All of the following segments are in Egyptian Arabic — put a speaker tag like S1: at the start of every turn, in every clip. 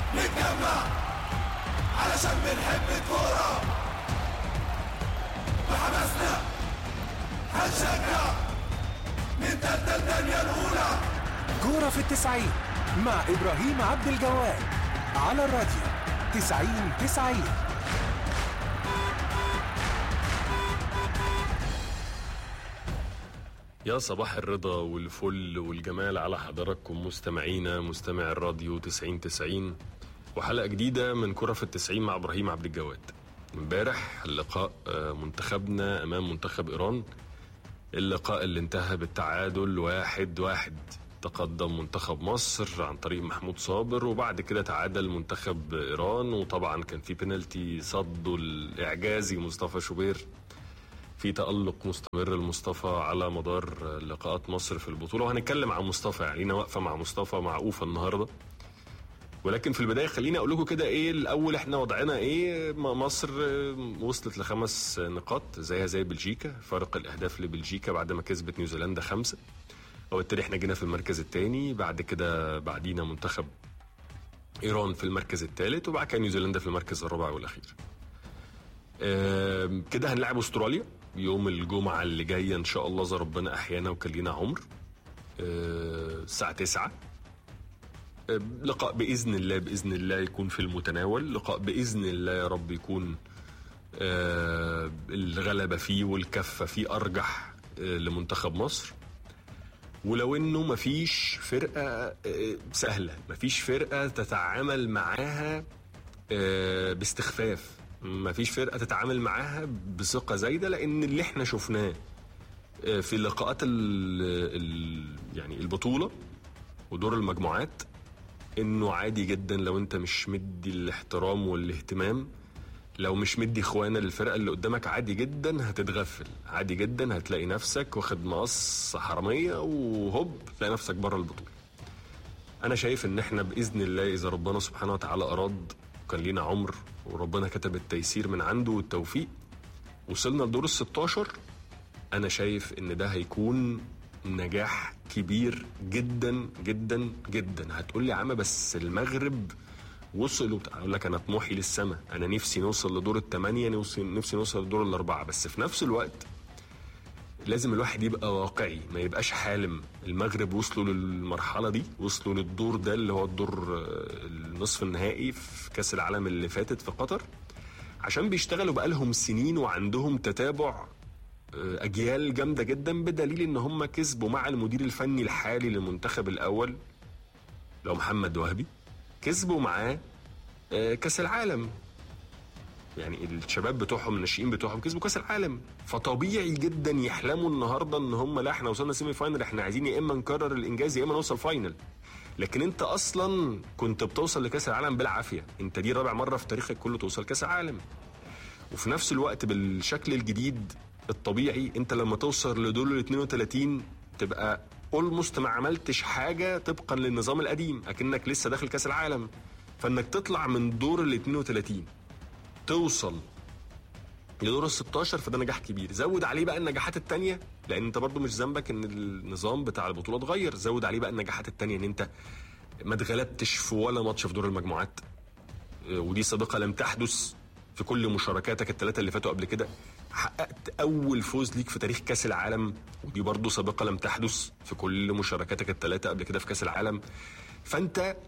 S1: نتجمع علشان بنحب الكورة بحماسنا هنشجع من تالتة الدنيا الأولى
S2: كورة في التسعين مع إبراهيم عبد الجواد على الراديو تسعين تسعين
S3: يا صباح الرضا والفل والجمال على حضراتكم مستمعينا مستمع الراديو 90 90 وحلقة جديدة من كرة في التسعين مع إبراهيم عبد الجواد امبارح اللقاء آه، منتخبنا أمام منتخب إيران اللقاء اللي انتهى بالتعادل واحد واحد تقدم منتخب مصر عن طريق محمود صابر وبعد كده تعادل منتخب إيران وطبعا كان في بينالتي صده الإعجازي مصطفى شوبير في تألق مستمر لمصطفى على مدار لقاءات مصر في البطولة وهنتكلم عن مصطفى يعني لينا واقفة مع مصطفى مع أوفا النهاردة ولكن في البداية خليني أقول لكم كده إيه الأول إحنا وضعنا إيه م- مصر آه، وصلت لخمس نقاط زيها زي بلجيكا فارق الأهداف لبلجيكا بعد ما كسبت نيوزيلندا خمسة وبالتالي إحنا جينا في المركز الثاني بعد كده بعدينا منتخب إيران في المركز الثالث وبعد كده نيوزيلندا في المركز الرابع والأخير آم، كده هنلعب استراليا يوم الجمعة اللي جاية إن شاء الله إذا ربنا أحيانا وكان لينا عمر آه، الساعة 9 آه، لقاء بإذن الله بإذن الله يكون في المتناول لقاء بإذن الله يا رب يكون آه، الغلبة فيه والكفة فيه أرجح آه، لمنتخب مصر ولو انه مفيش فرقه آه، سهله مفيش فرقه تتعامل معاها آه، باستخفاف مفيش فرقه تتعامل معاها بثقه زايده لان اللي احنا شفناه آه، في لقاءات ال ال يعني البطوله ودور المجموعات انه عادي جدا لو انت مش مدي الاحترام والاهتمام لو مش مدي اخوانا للفرقه اللي قدامك عادي جدا هتتغفل عادي جدا هتلاقي نفسك واخد مقص حراميه وهوب تلاقي نفسك بره البطوله انا شايف ان احنا باذن الله اذا ربنا سبحانه وتعالى اراد وكان لينا عمر وربنا كتب التيسير من عنده والتوفيق وصلنا لدور ال 16 انا شايف ان ده هيكون نجاح كبير جدا جدا جدا هتقول لي يا عم بس المغرب وصل وبتاع اقول لك انا طموحي للسما انا نفسي نوصل لدور الثمانيه نفسي نفسي نوصل لدور الاربعه بس في نفس الوقت لازم الواحد يبقى واقعي ما يبقاش حالم المغرب وصلوا للمرحله دي وصلوا للدور ده اللي هو الدور آه، النصف النهائي في كاس العالم اللي فاتت في قطر عشان بيشتغلوا بقالهم سنين وعندهم تتابع آه، اجيال جامده جدا بدليل ان هم كسبوا مع المدير الفني الحالي للمنتخب الاول لو محمد وهبي كسبوا معاه آه، كاس العالم يعني الشباب بتوعهم الناشئين بتوعهم كسبوا كاس العالم فطبيعي جدا يحلموا النهارده ان هم لا احنا وصلنا سيمي فاينل احنا عايزين يا اما نكرر الانجاز يا اما نوصل فاينل لكن انت اصلا كنت بتوصل لكاس العالم بالعافيه انت دي رابع مره في تاريخك كله توصل كاس العالم وفي نفس الوقت بالشكل الجديد الطبيعي انت لما توصل لدور ال 32 تبقى اولموست ما عملتش حاجه طبقا للنظام القديم اكنك لسه داخل كاس العالم فانك تطلع من دور ال 32 توصل لدور ال 16 فده نجاح كبير زود عليه بقى النجاحات التانية لان انت برضو مش ذنبك ان النظام بتاع البطوله اتغير زود عليه بقى النجاحات التانية ان انت ما اتغلبتش في ولا ماتش في دور المجموعات آه، ودي سابقه لم تحدث في كل مشاركاتك الثلاثه اللي فاتوا قبل كده حققت اول فوز ليك في تاريخ كاس العالم ودي برضو سابقه لم تحدث في كل مشاركاتك الثلاثه قبل كده في كاس العالم فانت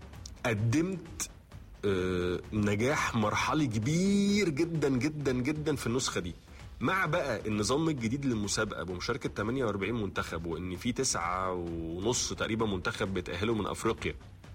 S3: قدمت آه، نجاح مرحلي كبير جدا جدا جدا في النسخه دي مع بقى النظام الجديد للمسابقه بمشاركه 48 منتخب وان في تسعة ونص تقريبا منتخب بيتاهلوا من افريقيا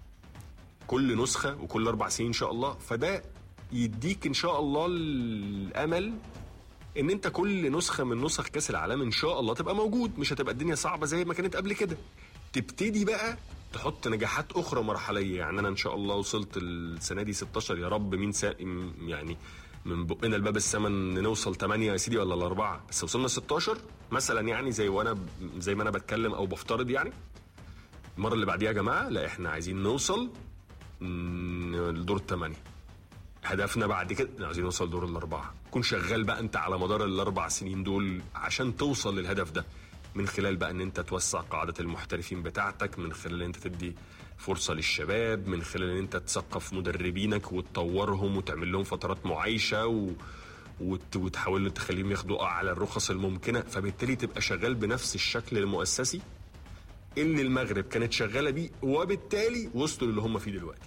S3: كل نسخه وكل اربع سنين ان شاء الله فده يديك ان شاء الله الامل ان انت كل نسخه من نسخ كاس العالم ان شاء الله تبقى موجود مش هتبقى الدنيا صعبه زي ما كانت قبل كده تبتدي بقى تحط نجاحات اخرى مرحليه يعني انا ان شاء الله وصلت السنه دي 16 يا رب مين سا يعني من بقنا لباب السمن نوصل 8 يا سيدي ولا الاربعه بس وصلنا 16 مثلا يعني زي وانا زي ما انا بتكلم او بفترض يعني المره اللي بعديها يا جماعه لا احنا عايزين نوصل مم، لدور الثمانيه هدفنا بعد كده عايزين نوصل دور الاربعه كن شغال بقى انت على مدار الاربع سنين دول عشان توصل للهدف ده من خلال بقى ان انت توسع قاعده المحترفين بتاعتك من خلال ان انت تدي فرصه للشباب من خلال ان انت تثقف مدربينك وتطورهم وتعمل لهم فترات معايشه و... وت... وتحاول تخليهم ياخدوا اعلى الرخص الممكنه فبالتالي تبقى شغال بنفس الشكل المؤسسي اللي المغرب كانت شغاله بيه وبالتالي وصلوا للي هم فيه دلوقتي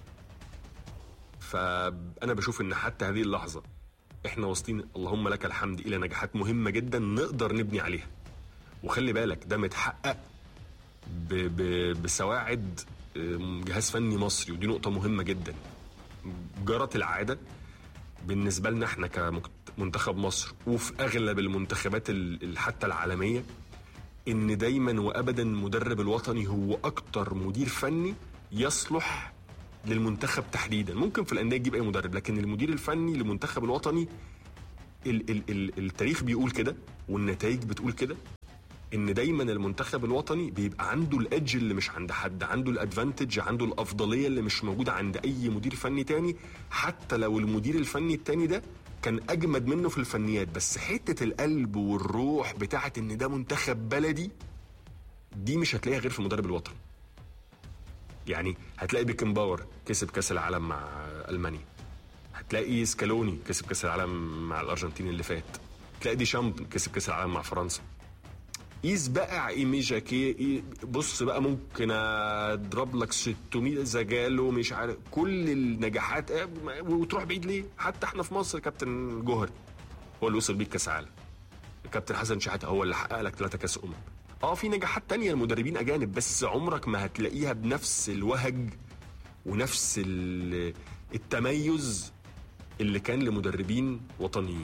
S3: فانا بشوف ان حتى هذه اللحظه احنا واصلين اللهم لك الحمد الى نجاحات مهمه جدا نقدر نبني عليها وخلي بالك ده متحقق ب... ب... بسواعد آم، جهاز فني مصري ودي نقطه مهمه جدا جرت العاده بالنسبه لنا احنا كمنتخب مصر وفي اغلب المنتخبات ال- ال- حتى العالميه ان دايما وابدا المدرب الوطني هو اكتر مدير فني يصلح للمنتخب تحديدا ممكن في الانديه تجيب اي مدرب لكن المدير الفني للمنتخب الوطني ال ال ال التاريخ بيقول كده والنتائج بتقول كده ان دايما المنتخب الوطني بيبقى عنده الادج اللي مش عند حد عنده الادفانتج عنده الافضليه اللي مش موجوده عند اي مدير فني تاني حتى لو المدير الفني التاني ده كان اجمد منه في الفنيات بس حته القلب والروح بتاعت ان ده منتخب بلدي دي مش هتلاقيها غير في المدرب الوطني يعني هتلاقي بيكن باور كسب كاس العالم مع المانيا هتلاقي سكالوني كسب كاس العالم مع الارجنتين اللي فات تلاقي ديشامب كسب كاس العالم مع فرنسا قيس بقى ايمي جاكي إيه- بص بقى ممكن اضرب لك 600 زجالو مش عارف كل النجاحات آه، وتروح بعيد ليه؟ حتى احنا في مصر كابتن جوهري هو اللي وصل بيك كاس عالم الكابتن حسن شحاته هو اللي حقق لك ثلاثة كاس امم اه في نجاحات تانية لمدربين اجانب بس عمرك ما هتلاقيها بنفس الوهج ونفس ال- التميز اللي كان لمدربين وطنيين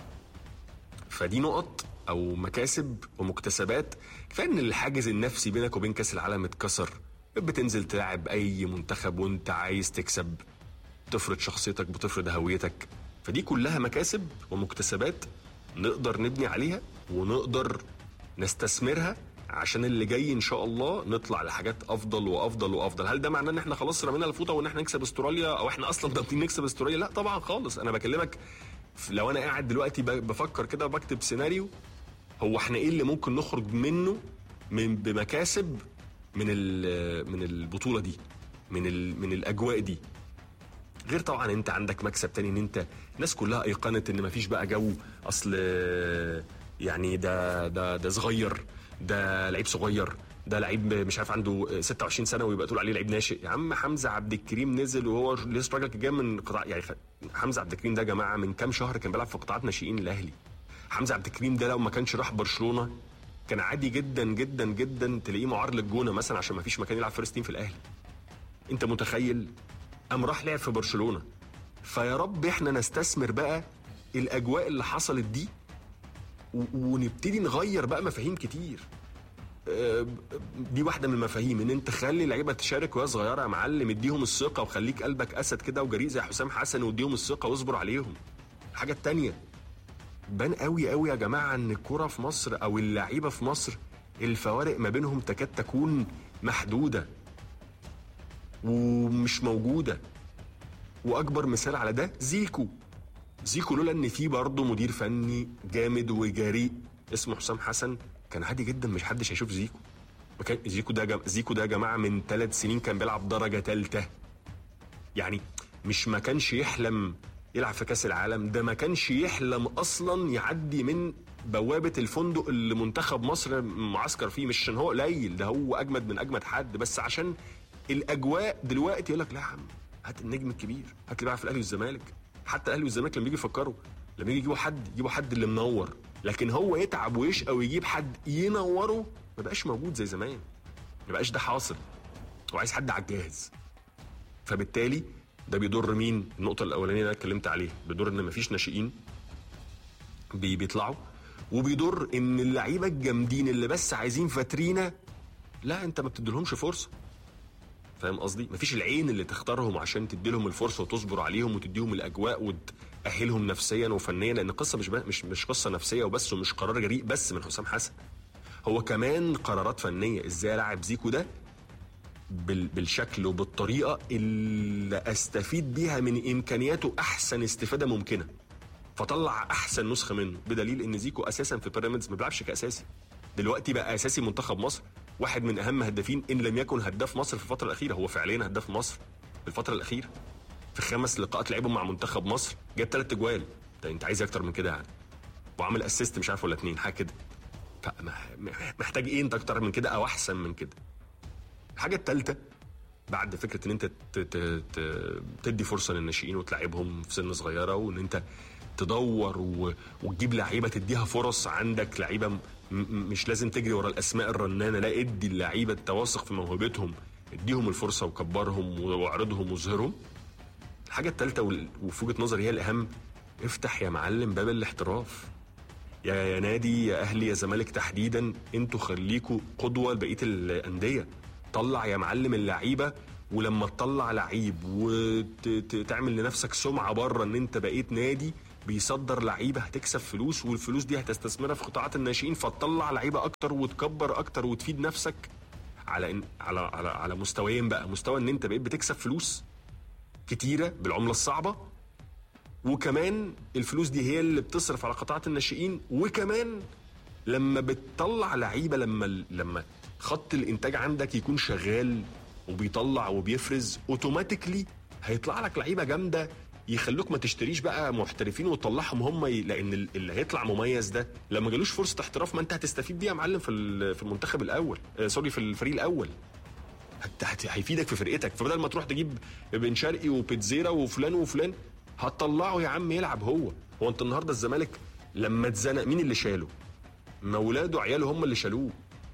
S3: فدي نقط او مكاسب ومكتسبات كفايه ان الحاجز النفسي بينك وبين كاس العالم اتكسر بتنزل تلعب اي منتخب وانت عايز تكسب تفرض شخصيتك بتفرض هويتك فدي كلها مكاسب ومكتسبات نقدر نبني عليها ونقدر نستثمرها عشان اللي جاي ان شاء الله نطلع لحاجات افضل وافضل وافضل هل ده معناه ان احنا خلاص رمينا الفوطه وان احنا نكسب استراليا او احنا اصلا ضامنين نكسب استراليا لا طبعا خالص انا بكلمك لو انا قاعد دلوقتي ب- بفكر كده وبكتب سيناريو هو احنا ايه اللي ممكن نخرج منه من بمكاسب من ال- من البطوله دي من ال من الاجواء دي غير طبعا انت عندك مكسب تاني ان انت الناس كلها ايقنت ان مفيش بقى جو اصل يعني ده ده ده صغير ده لعيب صغير ده لعيب مش عارف عنده 26 سنه ويبقى تقول عليه لعيب ناشئ يا عم حمزه عبد الكريم نزل وهو لسه راجل كان جاي من قطاع يعني خ- حمزه عبد الكريم ده يا جماعه من كام شهر كان بيلعب في قطاعات ناشئين الاهلي حمزه عبد الكريم ده لو ما كانش راح برشلونه كان عادي جدا جدا جدا تلاقيه معار للجونه مثلا عشان ما فيش مكان يلعب فيرست تيم في الاهلي انت متخيل قام راح لعب في برشلونه فيا رب احنا نستثمر بقى الاجواء اللي حصلت دي و- ونبتدي نغير بقى مفاهيم كتير آه، دي واحده من المفاهيم ان انت خلي لعيبه تشارك وهي صغيره يا معلم اديهم الثقه وخليك قلبك اسد كده وجريء زي حسام حسن واديهم الثقه واصبر عليهم الحاجه التانيه بان قوي قوي يا جماعه ان الكوره في مصر او اللعيبه في مصر الفوارق ما بينهم تكاد تكون محدوده ومش موجوده واكبر مثال على ده زيكو زيكو لولا ان في برضه مدير فني جامد وجريء اسمه حسام حسن كان عادي جدا مش حدش هيشوف زيكو ما كان زيكو ده جم... زيكو ده يا جماعه من ثلاث سنين كان بيلعب درجه ثالثه يعني مش ما كانش يحلم يلعب في كاس العالم ده ما كانش يحلم اصلا يعدي من بوابه الفندق اللي منتخب مصر معسكر فيه مش عشان هو قليل ده هو اجمد من اجمد حد بس عشان الاجواء دلوقتي يقول لك لا يا عم هات النجم الكبير هات اللي بيلعب في الاهلي والزمالك حتى الاهلي والزمالك لما يجي يفكروا لما يجي يجيبوا حد يجيبوا حد اللي منور لكن هو يتعب ويشقى ويجيب حد ينوره ما بقاش موجود زي زمان ما بقاش ده حاصل هو عايز حد على الجاهز فبالتالي ده بيضر مين النقطة الأولانية اللي أنا اتكلمت عليها بيضر إن مفيش ناشئين بي بيطلعوا وبيضر إن اللعيبة الجامدين اللي بس عايزين فاترينا لا أنت ما بتديلهمش فرصة فاهم قصدي؟ مفيش العين اللي تختارهم عشان تديلهم الفرصة وتصبر عليهم وتديهم الأجواء وتأهلهم نفسيا وفنيا لأن القصة مش مش مش قصة نفسية وبس ومش قرار جريء بس من حسام حسن هو كمان قرارات فنية ازاي العب زيكو ده بال- بالشكل وبالطريقه اللي استفيد بيها من امكانياته احسن استفاده ممكنه فطلع احسن نسخه منه بدليل ان زيكو اساسا في بيراميدز ما بيلعبش كاساسي دلوقتي بقى اساسي منتخب مصر واحد من اهم هدافين ان لم يكن هداف مصر في الفتره الاخيره هو فعليا هداف مصر في الفتره الاخيره في خمس لقاءات لعبهم مع منتخب مصر جاب ثلاث اجوال ده انت عايز اكتر من كده يعني وعامل اسيست مش عارف ولا اتنين حاجه كده محتاج ايه انت اكتر من كده او احسن من كده الحاجه الثالثه بعد فكره ان انت ت- ت- ت- تدي فرصه للناشئين وتلعبهم في سن صغيره وان انت تدور و... وتجيب لعيبه تديها فرص عندك لعيبه م... م- مش لازم تجري ورا الاسماء الرنانه لا ادي اللعيبه التواثق في موهبتهم اديهم الفرصه وكبرهم واعرضهم واظهرهم الحاجه الثالثه وال- وفي وجهه نظري هي الاهم افتح يا معلم باب الاحتراف يا يا نادي يا اهلي يا زمالك تحديدا انتوا خليكوا قدوه لبقيه الانديه طلع يا معلم اللعيبه ولما تطلع لعيب وتعمل لنفسك سمعه بره ان انت بقيت نادي بيصدر لعيبه هتكسب فلوس والفلوس دي هتستثمرها في قطاعات الناشئين فتطلع لعيبه اكتر وتكبر اكتر وتفيد نفسك على إن على على على مستويين بقى مستوى ان انت بقيت بتكسب فلوس كتيره بالعمله الصعبه وكمان الفلوس دي هي اللي بتصرف على قطاعات الناشئين وكمان لما بتطلع لعيبه لما لما خط الانتاج عندك يكون شغال وبيطلع وبيفرز اوتوماتيكلي هيطلع لك لعيبه جامده يخلوك ما تشتريش بقى محترفين وتطلعهم هم ي... لان ال- اللي هيطلع مميز ده لما جالوش فرصه احتراف ما انت هتستفيد بيها يا معلم في ال- في المنتخب الاول آه سوري في الفريق الاول هت- هت- هيفيدك في فرقتك فبدل ما تروح تجيب بن شرقي وبيتزيرا وفلان وفلان هتطلعه يا عم يلعب هو هو انت النهارده الزمالك لما اتزنق مين اللي شاله ما اولاده وعياله هم اللي شالوه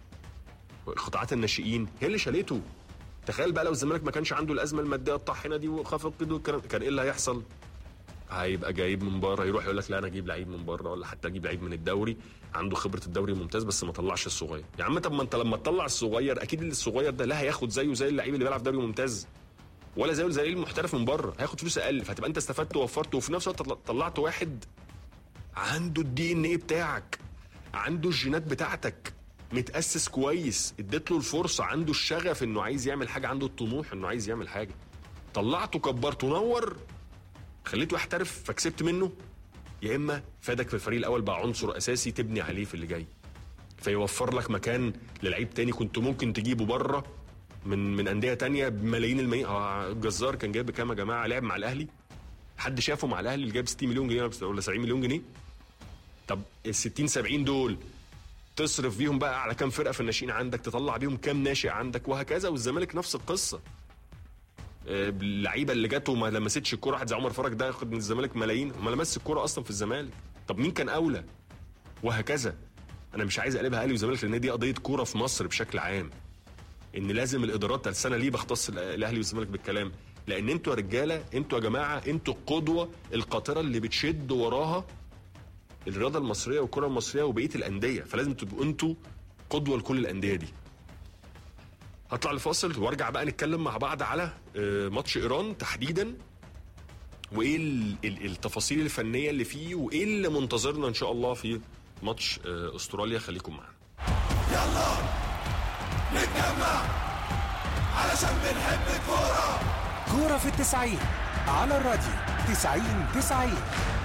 S3: قطاعات الناشئين هي اللي شالته تخيل بقى لو الزمالك ما كانش عنده الازمه الماديه الطاحنه دي وخفض كده والكلام كان ايه اللي هيحصل هيبقى جايب من بره يروح يقول لك لا انا اجيب لعيب من بره ولا حتى اجيب لعيب من الدوري عنده خبره الدوري ممتاز بس ما طلعش الصغير يا عم طب ما انت لما تطلع الصغير اكيد الصغير ده لا هياخد زيه زي اللعيب اللي بيلعب في دوري ممتاز ولا زيه زي المحترف من بره هياخد فلوس اقل فتبقى انت استفدت ووفرت وفي نفس الوقت طلعت واحد عنده الدي ان ايه بتاعك عنده الجينات بتاعتك متاسس كويس اديت له الفرصه عنده الشغف انه عايز يعمل حاجه عنده الطموح انه عايز يعمل حاجه طلعته كبرته نور خليته يحترف فكسبت منه يا اما فادك في الفريق الاول بقى عنصر اساسي تبني عليه في اللي جاي فيوفر لك مكان للعيب تاني كنت ممكن تجيبه بره من من انديه تانية بملايين الملايين آه، الجزار كان جايب كام يا جماعه لعب مع الاهلي حد شافه مع الاهلي اللي جايب 60 مليون جنيه ولا 70 مليون جنيه طب ال 60 70 دول تصرف بيهم بقى على كام فرقه في الناشئين عندك تطلع بيهم كام ناشئ عندك وهكذا والزمالك نفس القصه آه، اللعيبه اللي جت وما لمستش الكوره واحد زي عمر فرج ده ياخد من الزمالك ملايين وما لمسش الكوره اصلا في الزمالك طب مين كان اولى وهكذا انا مش عايز اقلبها اهلي وزمالك لان دي قضيه كوره في مصر بشكل عام ان لازم الادارات السنه ليه بختص الاهلي والزمالك بالكلام لان انتوا يا رجاله انتوا يا جماعه انتوا القدوه القاطره اللي بتشد وراها الرياضه المصريه والكره المصريه وبقيه الانديه فلازم تبقوا انتوا قدوه لكل الانديه دي هطلع لفاصل وارجع بقى نتكلم مع بعض على آه، ماتش ايران تحديدا وايه ال- ال- التفاصيل الفنيه اللي فيه وايه اللي منتظرنا ان شاء الله في ماتش آه، استراليا خليكم معانا
S1: يلا نتجمع علشان بنحب الكورة
S2: كورة في التسعين على الراديو تسعين تسعين